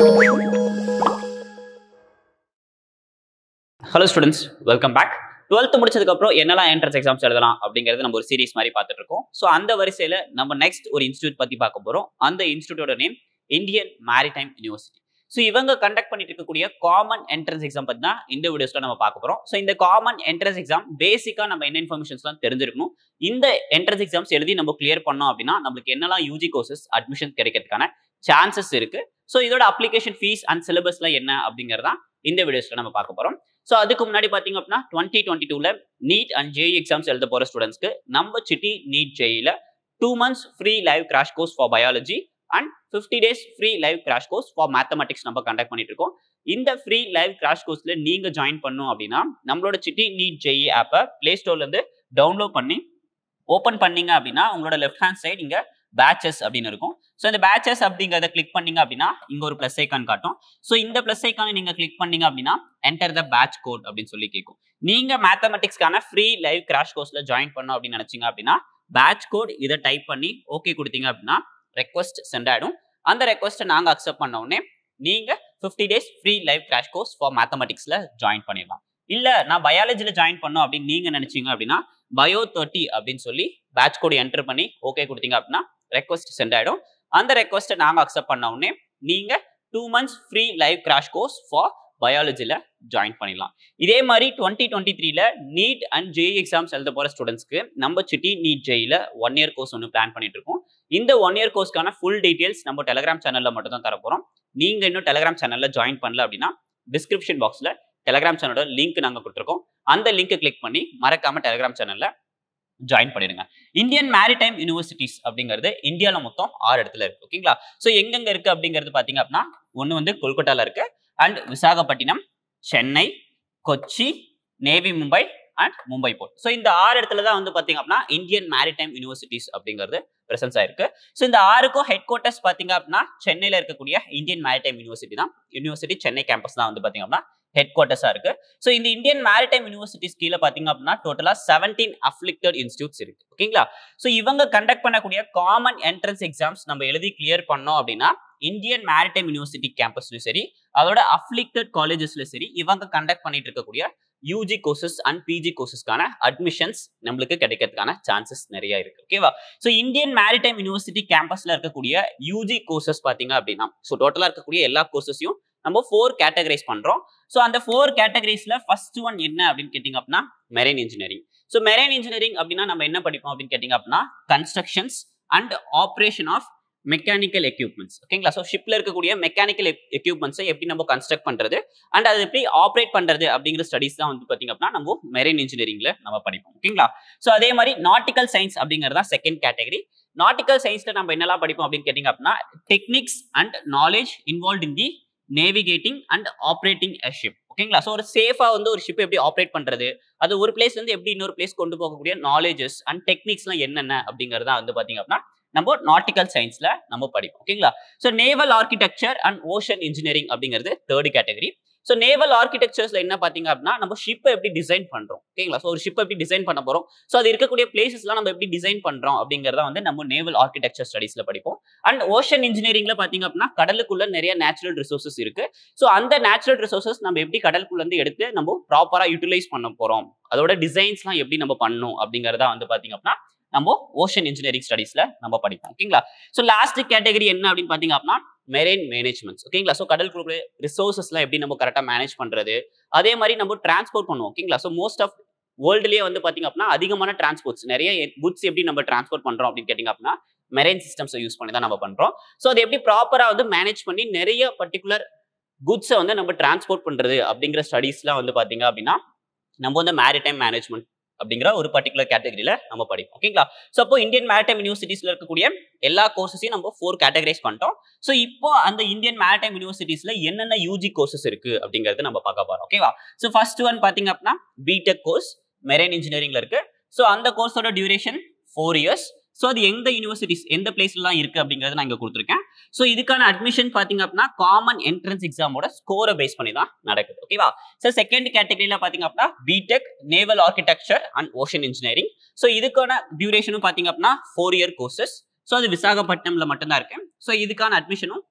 hello students welcome back twelfth முடிச்சதுக்கப்புறம் என்னெல்லாம் entrance exams எழுதலாம் அப்படிங்கிறது நம்ம ஒரு சீரிஸ் மாதிரி பார்த்துட்டு இருக்கோம் ஸோ அந்த வரிசையில் நம்ம நெக்ஸ்ட் ஒரு இன்ஸ்டியூட் பற்றி பார்க்க போகிறோம் அந்த இன்ஸ்டியூட்டோட name Indian maritime university so இவங்க கண்டக்ட் பண்ணிட்டு இருக்கக்கூடிய காமன் என்ட்ரன்ஸ் எக்ஸாம் பற்றி தான் இந்த வீடியோஸில் நம்ம பார்க்க போகிறோம் ஸோ இந்த காமன் என்ட்ரன்ஸ் எக்ஸாம் பேசிக்காக நம்ம என்ன இன்ஃபர்மேஷன்ஸ்லாம் தெரிஞ்சிருக்கணும் இந்த என்ட்ரன்ஸ் எக்ஸாம்ஸ் எழுதி நம்ம கிளியர் பண்ணோம் அப்படின்னா நம்மளுக்கு என்னெல்லாம் யூஜி கோர்சஸ் அட்மிஷன் கிடைக்கிறதுக்கான சான்சஸ் இருக்கு ஸோ இதோட அப்ளிகேஷன் ஃபீஸ் அண்ட் சிலபஸ்லாம் என்ன அப்படிங்கிறதா இந்த வீடியோஸில் நம்ம பார்க்க போகிறோம் ஸோ அதுக்கு முன்னாடி பார்த்தீங்க அப்படின்னா டுவெண்ட்டி டுவெண்ட்டி டூவில் நீட் அண்ட் ஜேஇ எக்ஸாம்ஸ் எழுத போகிற ஸ்டூடெண்ட்ஸ்க்கு நம்ம சிட்டி நீட் ஜேஇல two months free live crash course for biology and fifty days free live crash course for mathematics நம்ம கண்டக்ட் பண்ணிட்டு இருக்கோம் இந்த ஃப்ரீ லைவ் கிராஷ் கோர்ஸ்ல நீங்க ஜாயின் பண்ணும் அப்படின்னா நம்மளோட சிட்டி நீட் ஜெஇ ஆப்பை பிளே ஸ்டோர்ல இருந்து டவுன்லோட் பண்ணி ஓப்பன் பண்ணீங்க அப்படின்னா உங்களோட லெஃப்ட் ஹேண்ட் சைடு இங்க பேச்சஸ் அப்படின்னு இருக்கும் ஸோ இந்த பேச்சஸ் அப்படிங்கிறத கிளிக் பண்ணீங்க அப்படின்னா இங்க ஒரு ப்ளஸ் ஐக்கான் காட்டும் ஸோ இந்த ப்ளஸ் ஐக்கானை நீங்க கிளிக் பண்ணீங்க அப்படின்னா என்டர் த பேட்ச் கோட் அப்படின்னு சொல்லி கேட்கும் நீங்க மேத்தமெட்டிக்ஸ்க்கான ஃப்ரீ லைவ் கிராஷ் கோர்ஸ்ல ஜாயின் பண்ணோம் அப்படின்னு நினைச்சீங்க அப்படின்னா பேட்ச் கோட் இதை டைப் பண்ணி ஓகே கொடுத்தீங்க அப்படின்னா ரெக்வஸ்ட் சென்ட் ஆகிடும் அந்த ரெக்வஸ்ட்டை நாங்கள் அக்செப்ட் பண்ண உடனே நீங்கள் fifty days free live crash course for மேத்தமெட்டிக்ஸில் ஜாயின் பண்ணிடலாம் இல்லை நான் பயாலஜியில் ஜாயின் பண்ணோம் அப்படின்னு நீங்கள் நினச்சிங்க அப்படின்னா பயோ தேர்ட்டி அப்படின்னு சொல்லி பேட்ச் கோடு என்டர் பண்ணி ஓகே கொடுத்தீங்க அப்படின்னா ரெக்வஸ்ட் சென்ட் ஆகிடும் அந்த ரெக்வஸ்ட்டை நாங்கள் அக்செப்ட் பண்ண உடனே நீங்கள் two months free live crash course for பயாலஜியில் ஜாயின் பண்ணிடலாம் இதே மாதிரி டுவெண்ட்டி டுவெண்ட்டி த்ரீல நீட் அண்ட் ஜேஇ எக்ஸாம்ஸ் எழுத போகிற ஸ்டூடெண்ட்ஸ்க்கு நம்ம சிட்டி நீட் ஜேஇல ஒன் இயர் கோர்ஸ் ஒன்று பிளான் பண்ணிட்டு இருக்கோம் இந்த ஒன் இயர் கோர்ஸ்க்கான ஃபுல் டீடைல்ஸ் நம்ம டெலிகிராம் சேனலில் மட்டும் தான் தரப்போகிறோம் நீங்கள் இன்னும் டெலிகிராம் சேனலில் ஜாயின் பண்ணல அப்படின்னா டிஸ்கிரிப்ஷன் பாக்ஸில் டெலிகிராம் சேனலோட லிங்க் நாங்கள் கொடுத்துருக்கோம் அந்த லிங்க்கை கிளிக் பண்ணி மறக்காம டெலிகிராம் சேனலில் ஜாயின் பண்ணிடுங்க இந்தியன் மேரிடைம் யூனிவர்சிட்டிஸ் அப்படிங்கிறது இந்தியாவில் மொத்தம் ஆறு இடத்துல இருக்கு ஓகேங்களா ஸோ எங்கெங்க இருக்கு அப்படிங்கிறது பார்த்தீங்க அப்படின்னா ஒன்று வந்து கொல்கட்டாவில் இருக்கு and Visakhapatnam Chennai Kochi navy Mumbai and Mumbai port so இந்த ஆறு இடத்துல தான் வந்து பார்த்தீங்க அப்படின்னா இந்தியன் மேரிடைம் யூனிவர்சிட்டிஸ் அப்படிங்கிறது பிரசன்ஸ் ஆயிருக்கு ஸோ இந்த ஆறுக்கும் ஹெட் குவார்ட்டர்ஸ் பார்த்தீங்க அப்படின்னா சென்னையில் இருக்கக்கூடிய இந்தியன் மேரிடைம் யூனிவர்சிட்டி தான் யூனிவர்சிட்டி சென்னை கேம்பஸ் தான் வந்து பார்த்தீங்க அப்படின்னா ஹெட் குவார்ட்டர்ஸாக இருக்கு ஸோ இந்த இந்தியன் மேரிடைம் யூனிவர்சிட்டிஸ் கீழே பார்த்தீங்க அப்படின்னா டோட்டலாக செவன்டீன் அஃப்ளிக்டட் இன்ஸ்டியூட்ஸ் இருக்கு ஓகேங்களா ஸோ இவங்க கண்டக்ட் பண்ணக்கூடிய காமன் என்ட்ரன்ஸ் எக்ஸாம்ஸ் நம்ம எழுதி கிளியர் பண்ணோம் அப்படின்னா இந்தியன் மேரிடைம் யூனிவர்சிட்டி கேம்பஸ்லையும் சரி அதோட அஃப்ளிக்டட் காலேஜஸ்ல சரி இவங்க கண்டக்ட் பண்ணிட்டு இருக்கக்கூடிய யூஜி கோர்சஸ் அண்ட் பிஜி கோர்சஸ்க்கான அட்மிஷன்ஸ் நம்மளுக்கு கிடைக்கிறதுக்கான சான்சஸ் நிறைய இருக்கு ஓகேவா ஸோ இந்தியன் மேரிடைம் யூனிவர்சிட்டி கேம்பஸ்ல இருக்கக்கூடிய யூஜி கோர்சஸ் பார்த்தீங்க அப்படின்னா ஸோ டோட்டலாக இருக்கக்கூடிய எல்லா கோர்சஸையும் நம்ம ஃபோர் கேட்டகரைஸ் பண்றோம் ஸோ அந்த ஃபோர் கேட்டகரிஸ்ல ஃபர்ஸ்ட் ஒன் என்ன அப்படின்னு கேட்டிங்க அப்படின்னா marine engineering so marine engineering அப்படின்னா நம்ம என்ன படிப்போம் அப்படின்னு கேட்டிங்க அப்படின்னா constructions and operation of mechanical equipments ஓகேங்களா ஸோ ஷிப்ல இருக்கக்கூடிய மெக்கானிக்கல் எக்யூப்மெண்ட்ஸை எப்படி நம்ம கன்ஸ்ட்ரக்ட் பண்றது அண்ட் அது எப்படி ஆப்ரேட் பண்றது அப்படிங்கிற ஸ்டடிஸ் தான் வந்து பாத்தீங்க அப்படின்னா நம்ம மெரைன் இன்ஜினியரிங்ல நம்ம படிப்போம் ஓகேங்களா ஸோ அதே மாதிரி நாட்டிக்கல் சயின்ஸ் அப்படிங்கிறது தான் செகண்ட் கேட்டகரி நாட்டிக்கல் சயின்ஸ்ல நம்ம என்னெல்லாம் படிப்போம் அப்படின்னு கேட்டிங்க அப்படின்னா techniques and knowledge involve in the navigating and operating a ship ஓகேங்களா ஸோ ஒரு சேஃபாக வந்து ஒரு ஷிப் எப்படி ஆப்ரேட் பண்ணுறது அது ஒரு பிளேஸ்ல இருந்து எப்படி இன்னொரு பிளேஸ் கொண்டு போகக்கூடிய நாலேஜஸ் அண்ட் டெக்னிக்ஸ்லாம் என்னென்ன அப்படிங்கிறத வந்து பார்த்தீங்க அப்படின்னா நம்ம நாட்டிக்கல் சயின்ஸ்ல நம்ம படிப்போம் ஓகேங்களா so naval architecture and ocean engineering அப்படிங்கிறது தேர்ட் கேட்டகரி ஸோ நேவல் ஆர்கிடெக்சர்ஸ்ல என்ன பார்த்தீங்க அப்படின்னா நம்ம ஷிப்பை எப்படி டிசைன் பண்றோம் ஓகேங்களா ஸோ ஒரு ஷிப்பை எப்படி டிசைன் பண்ண போறோம் ஸோ அது இருக்கக்கூடிய பிளேசஸ்லாம் நம்ம எப்படி டிசைன் பண்றோம் அப்படிங்கிறத வந்து நம்ம நேவல் ஆர்கிடெக்சர் ஸ்டடிஸ்ல படிப்போம் அண்ட் ஓஷன் இன்ஜினியரிங்ல பாத்தீங்க அப்படின்னா கடலுக்குள்ள நிறைய நேச்சுரல் ரிசோர்சஸ் இருக்கு ஸோ அந்த நேச்சுரல் ரிசோர்சஸ் நம்ம எப்படி கடலுக்குள்ள இருந்து எடுத்து நம்ம ப்ராப்பரா யூட்டிலைஸ் பண்ண போறோம் அதோட டிசைன்ஸ்லாம் எப்படி நம்ம பண்ணணும் அப்படிங்கறத வந்து பாத்தீங்க அப்படின்னா நம்ம ஓஷன் இன்ஜினியரிங் ஸ்டடிஸ்ல நம்ம படிப்போம் ஓகேங்களா ஸோ லாஸ்ட் கேட்டகரி என்ன அப்படின்னு பாத்தீங்க அப்படின்னா மெரைன் மேனேஜ்மெண்ட்ஸ் ஓகேங்களா ஸோ கடலுக்குள்ள ரிசோர்சஸ்லாம் எப்படி நம்ம கரெக்டாக மேனேஜ் பண்றது அதே மாதிரி நம்ம டிரான்ஸ்போர்ட் பண்ணுவோம் ஓகேங்களா ஸோ மோஸ்ட் ஆஃப் வேர்ல்டுலேயே வந்து பாத்தீங்க அப்படின்னா அதிகமான டிரான்ஸ்போர்ட்ஸ் நிறைய குட்ஸ் எப்படி நம்ம டிரான்ஸ்போர்ட் பண்றோம் அப்படின்னு கேட்டிங்க அப்படின்னா மெரைன் சிஸ்டம்ஸை யூஸ் பண்ணி தான் நம்ம பண்றோம் ஸோ அதை எப்படி ப்ராப்பராக வந்து மேனேஜ் பண்ணி நிறைய பர்டிகுலர் குட்ஸை வந்து நம்ம டிரான்ஸ்போர்ட் பண்றது அப்படிங்கிற ஸ்டடீஸ்லாம் வந்து பாத்தீங்க அப்படின்னா நம்ம வந்து மேரிடைம் மேனேஜ்மெண்ட் அப்படிங்கிற ஒரு பர்டிகுலர் கேட்டகரியில நம்ம படிப்போம் ஓகேங்களா ஸோ அப்போ இந்தியன் மேரிடைம் யூனிவர்சிட்டிஸ்ல இருக்கக்கூடிய எல்லா கோர்சஸையும் நம்ம ஃபோர் கேட்டகரைஸ் பண்ணிட்டோம் ஸோ இப்போ அந்த இந்தியன் மேரிடைம் யூனிவர்சிட்டிஸ்ல என்னென்ன யூஜி கோர்சஸ் இருக்கு அப்படிங்கறது நம்ம பார்க்க போறோம் ஓகேவா ஸோ ஃபர்ஸ்ட் ஒன் பாத்தீங்க அப்படின்னா பிடெக் கோர்ஸ் மெரைன் இன்ஜினியரிங்ல இருக்கு ஸோ அந்த கோர்ஸோட டியூரேஷன் ஃபோர் இயர்ஸ் ஸோ அது எந்த யூனிவர்சிட்டிஸ் எந்த பிளேஸ்லாம் இருக்கு அப்படிங்கறத நான் இங்க கொடுத்துருக்கேன் ஸோ இதுக்கான அட்மிஷன் பாத்தீங்க அப்படின்னா காமன் என்ட்ரன்ஸ் எக்ஸாமோட ஸ்கோரை பேஸ் பண்ணி தான் நடக்குது ஓகேவா ஸோ செகண்ட் கேட்டகரியில பாத்தீங்க அப்படின்னா BTech naval architecture and ocean engineering so இதுக்கான டியூரேஷனும் பாத்தீங்க அப்படின்னா ஃபோர் இயர் கோர்சஸ் ஸோ அது விசாகப்பட்டினம்ல மட்டும்தான் இருக்கு ஸோ இதுக்கான அட்மிஷனும்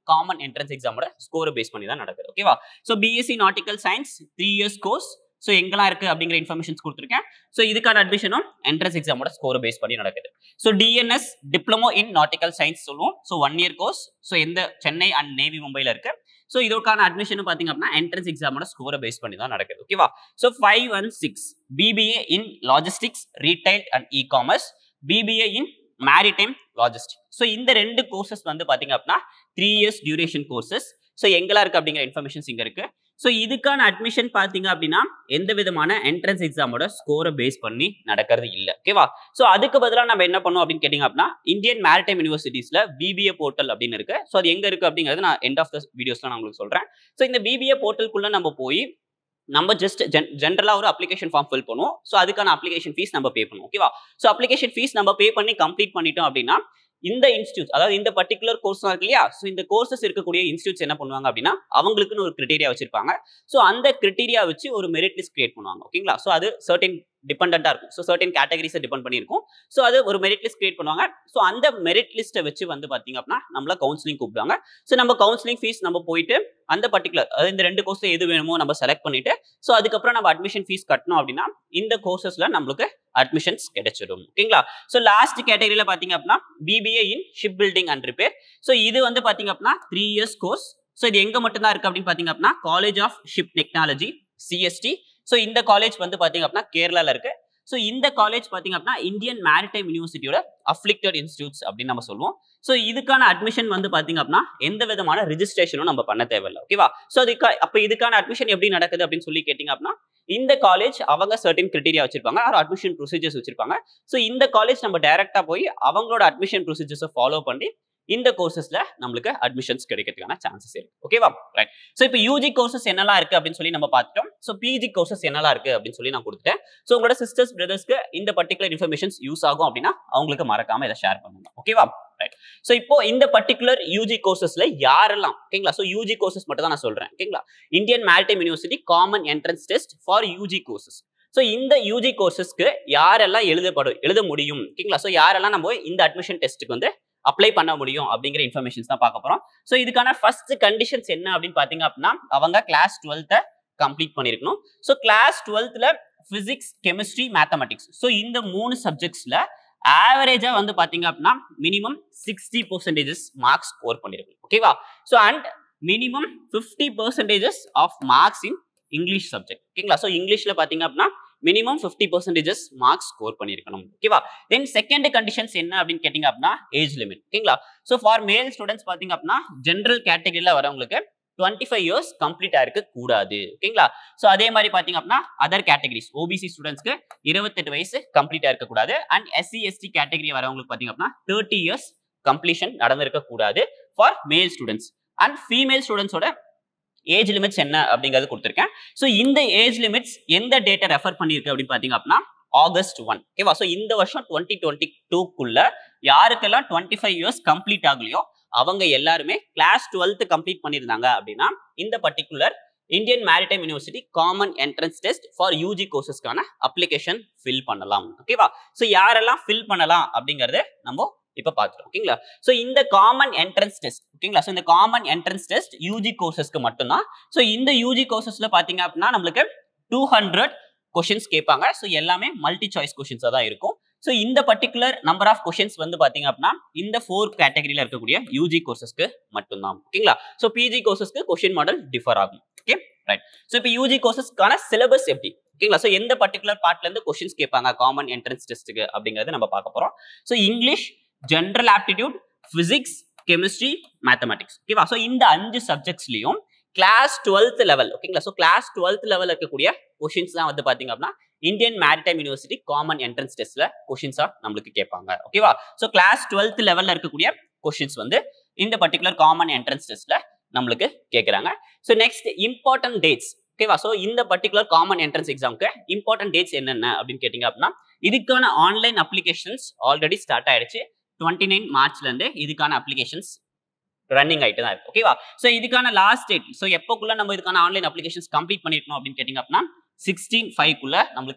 காமன் என்ட்ரன்ஸ் எக்ஸாமோட ஸ்கோரை பேஸ் பண்ணி தான் நடக்குது ஓகேவா so BSc nautical science three years course so எங்கெல்லாம் இருக்கு அப்படிங்கிற இன்ஃபர்மேஷன்ஸ் கொடுத்துருக்கேன் ஸோ இதுக்கான அட்மிஷனும் என்ட்ரன்ஸ் எக்ஸாமோட ஸ்கோரை பேஸ் பண்ணி நடக்குது so DNS diploma in nautical science சொல்லுவோம் so one year course so எந்த சென்னை அண்ட் நேவி மும்பையில் இருக்கு ஸோ இதற்கான அட்மிஷன் பார்த்தீங்க அப்படின்னா என்ட்ரன்ஸ் எக்ஸாமோட ஸ்கோரை பேஸ் பண்ணி தான் நடக்குது ஓகேவா so five and six BBA in logistics retail and e commerce BBA in maritime logistic so இந்த ரெண்டு கோர்சஸ் வந்து பார்த்தீங்க அப்படின்னா three years duration courses so எங்கெல்லாம் இருக்கு அப்படிங்கிற இன்ஃபர்மேஷன்ஸ் இங்கே இருக்கு ஸோ இதுக்கான அட்மிஷன் பார்த்தீங்க அப்படின்னா எந்த விதமான என்ட்ரன்ஸ் எக்ஸாமோட ஸ்கோரை பேஸ் பண்ணி நடக்கிறது இல்லை ஓகேவா ஸோ அதுக்கு பதிலாக நம்ம என்ன பண்ணோம் அப்படின்னு கேட்டிங்க அப்படின்னா இந்தியன் மேரிடைம் யூனிவர்சிட்டிஸில் பிபிஏ போர்ட்டல் அப்படின்னு இருக்கு ஸோ அது எங்கே இருக்கு அப்படிங்கிறது நான் எண்ட் ஆஃப் த வீடியோஸ்ல நான் உங்களுக்கு சொல்கிறேன் ஸோ இந்த பிபிஏ போர்ட்டலுக்குள்ள நம்ம போய் நம்ம ஜஸ்ட் ஜென் ஜென்ரலாக ஒரு அப்ளிகேஷன் ஃபார்ம் ஃபில் பண்ணுவோம் ஸோ அதுக்கான அப்ளிகேஷன் ஃபீஸ் நம்ம பே பண்ணுவோம் ஓகேவா ஸோ அப்ளிகேஷன் ஃபீஸ் நம்ம பே பண்ணி கம்ப்ளீட் பண்ணிட்டோம் அப்படின்னா இந்த இன்ஸ்டியூட் அதாவது இந்த பர்டிகுலர் கோர்ஸ் இருக்கு இல்லையா ஸோ இந்த கோர்சஸ் இருக்கக்கூடிய இன்ஸ்டியூட்ஸ் என்ன பண்ணுவாங்க அப்படின்னா அவங்களுக்குன்னு ஒரு கிரிட்டீரியா வச்சிருப்பாங்க ஸோ அந்த கிரிட்டீரியா வச்சு ஒரு மெரிட் லிஸ்ட் கிரியேட் பண்ணுவாங்க ஓகேங்களா ஸோ அது சர்டன் டிபெண்டாக இருக்கும் ஸோ சர்டன் கேட்டகரிஸை டிபெண்ட் பண்ணியிருக்கும் ஸோ அது ஒரு மெரிட் லிஸ்ட் கிரியேட் பண்ணுவாங்க ஸோ அந்த மெரிட் லிஸ்ட்டை வச்சு வந்து பார்த்தீங்க அப்படின்னா நம்மள கவுன்சிலிங் கூப்பிடுவாங்க ஸோ நம்ம கவுன்சிலிங் ஃபீஸ் நம்ம போயிட்டு அந்த பர்டிகுலர் அதாவது இந்த ரெண்டு கோர்ஸ் எது வேணுமோ நம்ம செலக்ட் பண்ணிட்டு ஸோ அதுக்கப்புறம் நம்ம அட்மிஷன் ஃபீஸ் கட்டணும் அப்படின்னா இந்த கோர்சஸ்ல நம்மளுக்கு அட்மிஷன்ஸ் கிடைச்சிடும் ஓகேங்களா ஸோ லாஸ்ட் கேட்டகரியில் பார்த்தீங்க அப்படின்னா BBA in ship building and repair so இது வந்து பார்த்தீங்க அப்படின்னா த்ரீ இயர்ஸ் கோர்ஸ் ஸோ இது எங்க மட்டும்தான் இருக்கு அப்படின்னு பார்த்தீங்க அப்படின்னா college of ship technology CST so இந்த காலேஜ் வந்து பார்த்தீங்க அப்படின்னா கேரளால இருக்கு ஸோ இந்த காலேஜ் பார்த்தீங்க அப்படின்னா இந்தியன் மேரிடைம் யூனிவர்சிட்டியோட அஃப்ளிக்டட் இன்ஸ்டியூட்ஸ் அப்படின்னு நம்ம சொல்லுவோம் ஸோ இதுக்கான அட்மிஷன் வந்து பார்த்தீங்க அப்படின்னா எந்த விதமான ரிஜிஸ்ட்ரேஷனும் நம்ம பண்ண தேவையில்லை ஓகேவா ஸோ அதுக்கு அப்போ இதுக்கான அட்மிஷன் எப்படி நடக்குது அப்படின்னு சொல்லி கேட்டிங்க அப்படின்னா இந்த காலேஜ் அவங்க சர்டன் கிரிட்டீரியா வச்சிருப்பாங்க ஆர் அட்மிஷன் ப்ரொசீஜர்ஸ் வச்சிருப்பாங்க ஸோ இந்த காலேஜ் நம்ம டைரக்டா போய் அவங்களோட அட்மிஷன் ப்ரொசீஜர்ஸை ஃபாலோ பண்ணி இந்த கோர்சஸ்ல நம்மளுக்கு அட்மிஷன்ஸ் கிடைக்கிறதுக்கான சான்சஸ் இருக்கு ஓகேவா ரைட் ஸோ இப்போ யூஜி கோர்சஸ் என்னெல்லாம் இருக்கு அப்படின்னு சொல்லி நம்ம பார்த்துட்டோம் ஸோ பிஜி கோர்சஸ் என்னெல்லாம் இருக்கு அப்படின்னு சொல்லி நான் கொடுத்துட்டேன் ஸோ உங்களோட சிஸ்டர்ஸ் பிரதர்ஸ்க்கு இந்த பர்டிகுலர் இன்ஃபர்மேஷன்ஸ் யூஸ் ஆகும் அப்படின்னா அவங்களுக்கு மறக்காம இதை ஷேர் பண்ணுங்க ஓகேவா ரைட் ஸோ இப்போ இந்த பர்டிகுலர் யூஜி கோர்சஸ்ல யாரெல்லாம் ஓகேங்களா ஸோ யூஜி கோர்சஸ் மட்டும் தான் நான் சொல்றேன் ஓகேங்களா Indian maritime university common entrance test for UG courses so இந்த யூஜி கோர்சஸ்க்கு யாரெல்லாம் எழுதப்படும் எழுத முடியும் ஓகேங்களா ஸோ யாரெல்லாம் நம்ம இந்த அட்மிஷன் டெஸ்ட்டுக்கு வந்து அப்ளை பண்ண முடியும் அப்படிங்கிற இன்ஃபர்மேஷன்ஸ் தான் பார்க்க போறோம் ஸோ இதுக்கான ஃபர்ஸ்ட் கண்டிஷன்ஸ் என்ன அப்படின்னு பார்த்தீங்க அப்படின்னா அவங்க கிளாஸ் டுவெல்த்தை கம்ப்ளீட் பண்ணியிருக்கணும் ஸோ கிளாஸ் டுவெல்த்தில் ஃபிசிக்ஸ் கெமிஸ்ட்ரி மேத்தமெட்டிக்ஸ் ஸோ இந்த மூணு சப்ஜெக்ட்ஸில் ஆவரேஜா வந்து பாத்தீங்க அப்படின்னா minimum sixty percentages marks score பண்ணிருக்கணும் ஓகேவா so and minimum fifty percentages of marks in English subject ஓகேங்களா ஸோ இங்கிலீஷ்ல பாத்தீங்க அப்படின்னா minimum fifty percentages marks score பண்ணிருக்கணும் ஓகேவா தென் செகண்ட் கண்டிஷன்ஸ் என்ன அப்படின்னு கேட்டிங்க அப்படின்னா ஏஜ் லிமிட் ஓகேங்களா ஸோ ஃபார் மேல் ஸ்டூடெண்ட்ஸ் பாத்தீங்க அப்படின்னா ஜென்ரல் கேட்டகரியில் வரவங்களுக்கு டுவெண்ட்டி ஃபைவ் இயர்ஸ் கம்ப்ளீட் ஆயிருக்க கூடாது ஓகேங்களா ஸோ அதே மாதிரி பாத்தீங்க அப்படின்னா அதர் கேட்டகரிஸ் ஓபிசி ஸ்டூடெண்ட்ஸ்க்கு இருபத்தெட்டு வயசு கம்ப்ளீட் ஆயிருக்க கூடாது அண்ட் எஸ்சி எஸ்டி கேட்டகரி வரவங்களுக்கு பாத்தீங்க அப்படின்னா தேர்ட்டி இயர்ஸ் கம்ப்ளீஷன் நடந்திருக்க கூடாது for male students and female ஸ்டூடெண்ட்ஸோட ஏஜ் லிமிட்ஸ் என்ன அப்படிங்கிறது கொடுத்துருக்கேன் ஸோ இந்த ஏஜ் லிமிட்ஸ் எந்த டேட்டை ரெஃபர் பண்ணியிருக்கு அப்படின்னு பார்த்தீங்க அப்படின்னா ஆகஸ்ட் ஒன் ஓகேவா ஸோ இந்த வருஷம் டுவெண்ட்டி டுவெண்ட்டி டூக்குள்ள யாருக்கெல்லாம் டுவெண்ட்டி ஃபைவ் இயர்ஸ் கம்ப்ளீட் ஆகலையோ அவங்க எல்லாருமே கிளாஸ் டுவெல்த் கம்ப்ளீட் பண்ணியிருந்தாங்க அப்படின்னா இந்த particular Indian maritime university common entrance test for UG கோர்சஸ்க்கான அப்ளிகேஷன் ஃபில் பண்ணலாம் ஓகேவா ஸோ யாரெல்லாம் ஃபில் பண்ணலாம் அப்படிங்கறத நம்ம இப்போ பார்த்துட்டோம் ஓகேங்களா ஸோ இந்த காமன் என்ட்ரன்ஸ் டெஸ்ட் ஓகேங்களா ஸோ இந்த காமன் என்ட்ரன்ஸ் டெஸ்ட் யூஜி கோர்சஸ்க்கு மட்டும்தான் ஸோ இந்த யூஜி கோர்சஸ்ல பார்த்தீங்க அப்படின்னா நம்மளுக்கு டூ ஹண்ட்ரட் கொஷின்ஸ் கேட்பாங்க ஸோ எல்லாமே மல்டி சாய்ஸ் கொஷின்ஸாக தான் இருக்கும் ஸோ இந்த பர்டிகுலர் நம்பர் ஆஃப் கொஷின்ஸ் வந்து பார்த்தீங்க அப்படின்னா இந்த ஃபோர் கேட்டகரியில் இருக்கக்கூடிய யூஜி கோர்சஸ்க்கு மட்டும்தான் ஓகேங்களா ஸோ பிஜி கோர்சஸ்க்கு கொஷின் மாடல் டிஃபர் ஆகும் ஓகே ரைட் ஸோ இப்போ யூஜி கோர்சஸ்க்கான சிலபஸ் எப்படி ஓகேங்களா ஸோ எந்த பர்டிகுலர் பார்ட்ல இருந்து கொஷின்ஸ் கேட்பாங்க காமன் என்ட்ரன்ஸ் டெஸ்ட்டுக்கு அப்படிங்கறத நம்ம பார்க்க போறோம் so English general aptitude physics chemistry mathematics ஓகேவா ஸோ இந்த அஞ்சு சப்ஜெக்ட்ஸ்லையும் கிளாஸ் டுவெல்த் லெவல் ஓகேங்களா ஸோ கிளாஸ் டுவெல்த் லெவல் இருக்கக்கூடிய கொஷின்ஸ் தான் வந்து பாத்தீங்க அப்படின்னா Indian maritime university common entrance டெஸ்ட்ல கொஷின்ஸா நம்மளுக்கு கேட்பாங்க ஓகேவா ஸோ கிளாஸ் டுவெல்த் லெவல்ல இருக்கக்கூடிய கொஷின்ஸ் வந்து இந்த பர்டிகுலர் காமன் என்ட்ரன்ஸ் டெஸ்ட்ல நம்மளுக்கு கேட்குறாங்க ஸோ நெக்ஸ்ட் இம்பார்ட்டன்ட் டேட்ஸ் ஓகேவா ஸோ இந்த பர்டிகுலர் காமன் என்ட்ரன்ஸ் எக்ஸாமுக்கு இம்பார்ட்டன்ட் டேட்ஸ் என்னென்ன அப்படின்னு கேட்டிங்க அப்படின்னா இதுக்கான ஆன்லைன் அப்ளிகேஷன்ஸ் ஆல்ரெடி ஸ்டார்ட் ஆயிடுச்சு டுவெண்ட்டி நைன் மார்ச்ல இருந்து இதுக்கான அப்ளிகேஷன்ஸ் ரன்னிங் ஆயிட்டு தான் இருக்கு ஓகேவா ஸோ இதுக்கான லாஸ்ட் டேட் ஸோ எப்போக்குள்ள நம்ம இதுக்கான ஆன்லைன் அப்ளிகேஷன்ஸ் கம்ப்ளீட் பண்ணிருக்கணும் அப்படின்னு கேட்டிங்க அப்படின்னா சிக்ஸ்டீன் ஃபைவ்க்குள்ள நம்மளுக்கு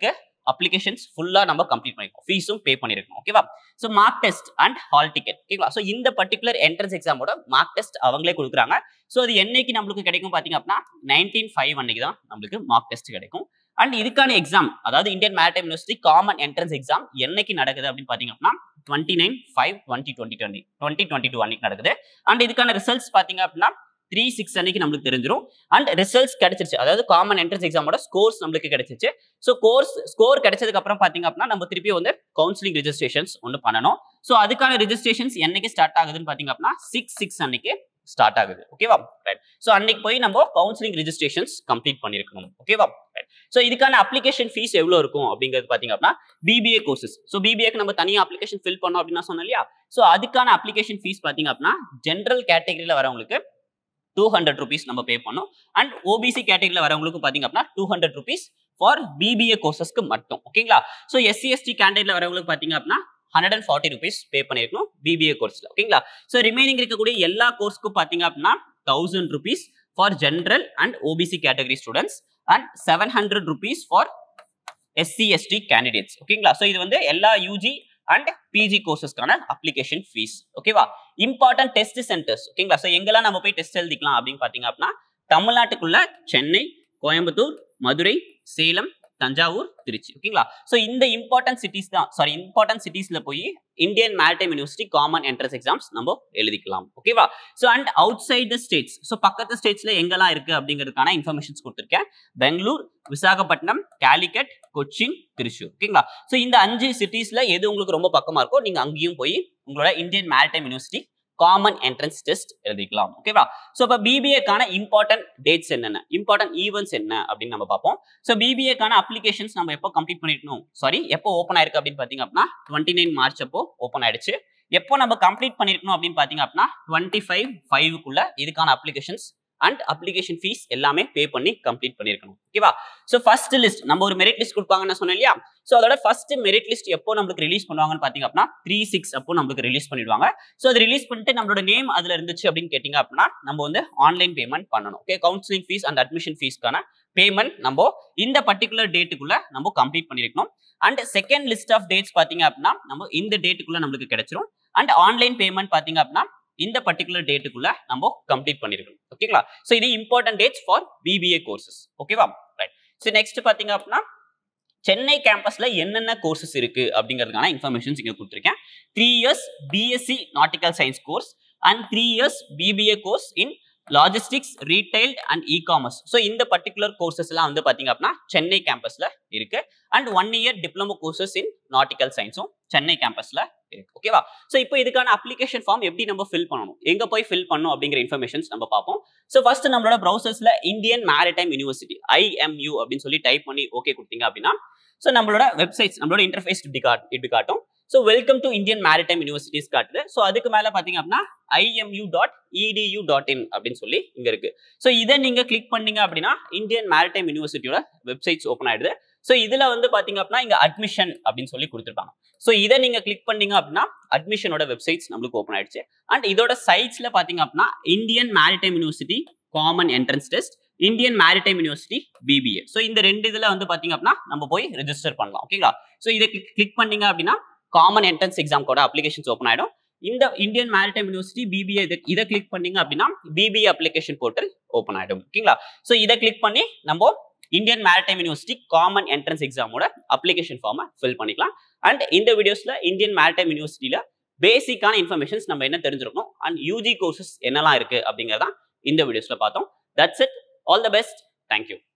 அப்ளிகேஷன்ஸ் ஃபுல்லா நம்ம கம்ப்ளீட் பண்ணிருக்கோம் ஃபீஸும் பே பண்ணிருக்கோம் ஓகேவா so mark test and hall ticket ஓகேங்களா ஸோ இந்த பர்டிகுலர் என்ட்ரன்ஸ் எக்ஸாமோட மார்க் டெஸ்ட் அவங்களே கொடுக்குறாங்க ஸோ அது என்னைக்கு நம்மளுக்கு கிடைக்கும் பாத்தீங்க அப்படின்னா நைன்டீன் ஃபைவ் அன்னைக்கு தான் நம்மளுக்கு மார்க் டெஸ்ட் கிடைக்கும் அண்ட் இதுக்கான எக்ஸாம் அதாவது Indian maritime university common entrance exam என்னைக்கு நடக்குது அப்படின்னு பாத்தீங்க அப்படின்னா twenty nine five twenty twenty twenty twenty twenty two அன்னைக்கு நடக்குது அண்ட் இதுக்கான ரிசல்ட்ஸ் பாத்தீங்க அப்படின்னா த்ரீ சிக்ஸ் அன்னைக்கு நம்மளுக்கு தெரிஞ்சிடும் அண்ட் ரிசல்ட்ஸ் கிடைச்சிருச்சு அதாவது காமன் என்ட்ரன்ஸ் எக்ஸாமோட ஸ்கோர்ஸ் நம்மளுக்கு கிடைச்சிச்சு ஸோ கோர்ஸ் ஸ்கோர் கிடைச்சதுக்கு அப்புறம் பாத்தீங்க அப்படின்னா நம்ம திருப்பி வந்து கவுன்சிலிங் ரெஜிஸ்ட்ரேஷன்ஸ் ஒன்று பண்ணணும் ஸோ அதுக்கான ரெஜிஸ்ட்ரேஷன்ஸ் என்னைக்கு ஸ்டார்ட் ஆகுதுன்னு பாத்தீங்க அப்படின்னா சிக்ஸ் சிக்ஸ் அன்னைக்கு ஸ்டார்ட் ஆகுது ஓகேவா ரைட் ஸோ அன்னைக்கு போய் நம்ம கவுன்சிலிங் ரெஜிஸ்ட்ரேஷன்ஸ் கம்ப்ளீட் பண்ணிருக்கணும் ஓகேவா ரைட் ஸோ இதுக்கான அப்ளிகேஷன் ஃபீஸ் எவ்வளோ இருக்கும் அப்படிங்கிறது பாத்தீங்க அப்படின்னா பிபிஏ கோர்சஸ் ஸோ பிபிஏக்கு நம்ம தனியாக அப்ளிகேஷன் ஃபில் பண்ணோம் அப்படின்னு சொன்னோம் இல்லையா ஸோ அதுக்கான அப்ளிகேஷன் ஃபீஸ் பாத்தீங்க அப்படின்னா ஜென்ரல் கேட்டகரியில் வரவங்களுக்கு டூ ஹண்ட்ரட் ருபீஸ் நம்ம பே பண்ணோம் அண்ட் ஓபிசி கேட்டகரியில் வரவங்களுக்கு பாத்தீங்க அப்படின்னா two hundred rupees for BBA கோர்சஸ்க்கு மட்டும் ஓகேங்களா ஸோ எஸ்சி எஸ்டி கேண்டிடேட்ல வரவங்களுக்கு பாத்தீங்க அப்படின்னா hundred and forty rupees pay பண்ணிருக்கணும் பிபிஏ கோர்ஸ்ல ஓகேங்களா ஸோ ரிமைனிங் இருக்கக்கூடிய எல்லா கோர்ஸ்க்கும் பாத்தீங்க அப்படின்னா thousand rupees for general and OBC category students and seven hundred rupees for SC ST candidates ஓகேங்களா ஸோ இது வந்து எல்லா யூஜி அண்ட் பிஜி கோர்சஸ்க்கான அப்ளிகேஷன் ஃபீஸ் ஓகேவா இம்பார்ட்டன்ட் டெஸ்ட் சென்டர்ஸ் ஓகேங்களா ஸோ எங்கெல்லாம் நம்ம போய் டெஸ்ட் எழுதிக்கலாம் அப்படின்னு பார்த்தீங்க அப்படின்னா தமிழ்நாட்டுக்குள்ள சென்னை கோயம்புத்தூர் மதுரை சேலம் தஞ்சாவூர் திருச்சி ஓகேங்களா ஸோ இந்த இம்பார்ட்டன்ட் சிட்டிஸ் தான் சாரி இம்பார்ட்டன்ட் சிட்டிஸ்ல போய் Indian maritime university common entrance exams நம்ம எழுதிக்கலாம் ஓகேவா so and outside the states so பக்கத்து ஸ்டேட்ஸ்ல எங்கெல்லாம் இருக்கு அப்படிங்கிறதுக்கான இன்ஃபர்மேஷன்ஸ் கொடுத்துருக்கேன் பெங்களூர் விசாகப்பட்டினம் கேலிக்கட் கொச்சின் திருச்சூர் ஓகேங்களா ஸோ இந்த அஞ்சு சிட்டிஸ்ல எது உங்களுக்கு ரொம்ப பக்கமா இருக்கோ நீங்க அங்கேயும் போய் உங்களோட Indian maritime university common entrance test எழுதிக்கலாம் ஓகேவா ஸோ இப்போ பிபிஏக்கான இம்பார்ட்டன்ட் டேட்ஸ் என்னென்ன இம்பார்ட்டன்ட் ஈவெண்ட்ஸ் என்ன அப்படின்னு நம்ம பார்ப்போம் ஸோ பிபிஏக்கான அப்ளிகேஷன்ஸ் நம்ம எப்போ கம்ப்ளீட் பண்ணிருக்கணும் சாரி எப்போ ஓப்பன் ஆயிருக்கு அப்படின்னு பார்த்தீங்க அப்படின்னா டுவெண்ட்டி நைன் மார்ச் அப்போ ஓப்பன் ஆயிடுச்சு எப்போ நம்ம கம்ப்ளீட் பண்ணிருக்கணும் அப்படின்னு பார்த்தீங்க அப்படின்னா டுவெண்ட்டி ஃபைவ் ஃபைவுக்குள்ள இதுக்கான அப்ளிகேஷன்ஸ் அண்ட் அப்ளிகேஷன் ஃபீஸ் எல்லாமே பே பண்ணி கம்ப்ளீட் பண்ணிருக்கணும் ஓகேவா ஸோ ஃபர்ஸ்ட் லிஸ்ட் நம்ம ஒரு மெரிட் லிஸ்ட் கொடுப்பாங்கன்னு சொன்னேன் இல்லையா ஸோ அதோட ஃபர்ஸ்ட் மெரிட் லிஸ்ட் எப்போ நம்மளுக்கு ரிலீஸ் பண்ணுவாங்கன்னு பார்த்தீங்க அப்படின்னா த்ரீ சிக்ஸ் அப்போ நம்மளுக்கு ரிலீஸ் பண்ணிடுவாங்க ஸோ அது ரிலீஸ் பண்ணிட்டு நம்மளோட நேம் அதில் இருந்துச்சு அப்படின்னு கேட்டிங்க அப்படின்னா நம்ம வந்து ஆன்லைன் பேமெண்ட் பண்ணணும் okay counselling fees and admission ஃபீஸ்க்கான பேமெண்ட் நம்ம இந்த பர்டிகுலர் டேட்டுக்குள்ள நம்ம கம்ப்ளீட் பண்ணிருக்கணும் and second list of dates பார்த்தீங்க அப்படின்னா நம்ம இந்த டேட்டுக்குள்ள நம்மளுக்கு கிடைச்சிரும் அண்ட் ஆன்லைன் பேமெண்ட் பார்த்தீங்க அப்படின்னா இந்த பர்டிகுலர் டேட்டுக்குள்ள நம்ம கம்ப்ளீட் பண்ணிருக்கணும் ஓகேங்களா ஸோ இது important dates for BBA courses ஓகேவா ரைட் ஸோ நெக்ஸ்ட் பார்த்தீங்க அப்படின்னா சென்னை கேம்பஸ்ல என்னென்ன கோர்சஸ் இருக்கு அப்படிங்கிறதுக்கான இன்ஃபர்மேஷன்ஸ் இங்கே கொடுத்துருக்கேன் three years BSc nautical science course and three years BBA course in logistics retail and e commerce so இந்த பர்டிகுலர் கோர்சஸ் எல்லாம் வந்து பார்த்தீங்க அப்படின்னா சென்னை கேம்பஸ்ல இருக்கு and one year diploma courses in nautical சயின்ஸும் சென்னை கேம்பஸ்ல இருக்கு ஓகேவா ஸோ இப்போ இதுக்கான அப்ளிகேஷன் ஃபார்ம் எப்படி நம்ம ஃபில் பண்ணணும் எங்க போய் ஃபில் பண்ணணும் அப்படிங்கிற இன்ஃபர்மேஷன்ஸ் நம்ம பார்ப்போம் ஸோ ஃபர்ஸ்ட் நம்மளோட ப்ரௌசர்ஸ்ல இந்தியன் மேரிடைம் யூனிவர்சிட்டி ஐஎம்யூ அப்படின்னு சொல்லி டைப் பண்ணி ஓகே கொடுத்தீங்க அப்படின்னா ஸோ நம்மளோட வெப்சைட்ஸ் நம்மளோட இன்டர்ஃபேஸ் இப்படி காட் இப்படி காட்டும் so welcome to Indian maritime universities காட்டுது ஸோ அதுக்கு மேலே பார்த்தீங்க அப்படின்னா IMU dot edu dot in அப்படின்னு சொல்லி இங்கே இருக்கு ஸோ இதை நீங்கள் கிளிக் பண்ணீங்க அப்படின்னா இந்தியன் மேரிடைம் யூனிவர்சிட்டியோட வெப்சைட்ஸ் ஓப்பன் ஆயிடுது ஸோ இதில் வந்து பார்த்தீங்க அப்படின்னா இங்கே அட்மிஷன் அப்படின்னு சொல்லி கொடுத்துருப்பாங்க ஸோ இதை நீங்கள் கிளிக் பண்ணீங்க அப்படின்னா அட்மிஷனோட வெப்சைட்ஸ் நம்மளுக்கு ஓப்பன் ஆயிடுச்சு அண்ட் இதோட சைட்ஸில் பார்த்தீங்க அப்படின்னா Indian maritime university common entrance test Indian maritime university BBA so இந்த ரெண்டு இதில் வந்து பார்த்தீங்க அப்படின்னா நம்ம போய் ரெஜிஸ்டர் பண்ணலாம் ஓகேங்களா ஸோ இதை கிளிக் பண்ணீங்க அப்படின்னா காமன் என்ட்ரன்ஸ் எக்ஸாம்கோட அப்ளிகேஷன்ஸ் ஓப்பன் ஆயிடும் இந்த இந்தியன் மேரிடைம் யூனிவர்சிட்டி பிபிஏ இதை கிளிக் பண்ணீங்க அப்படின்னா பிபிஏ அப்ளிகேஷன் போர்ட்டல் ஓப்பன் ஆயிடும் ஓகேங்களா ஸோ இதை கிளிக் பண்ணி நம்ம Indian maritime university common entrance எக்ஸாமோட அப்ளிகேஷன் ஃபார்மை ஃபில் பண்ணிக்கலாம் அண்ட் இந்த வீடியோஸ்ல இந்தியன் மேரிடைம் யூனிவர்சிட்டியில பேசிக்கான இன்ஃபர்மேஷன்ஸ் நம்ம என்ன தெரிஞ்சிருக்கணும் அண்ட் யூஜி கோர்சஸ் என்னெல்லாம் இருக்கு அப்படிங்கிறதான் இந்த வீடியோஸ்ல பார்த்தோம் that's it all the best thank you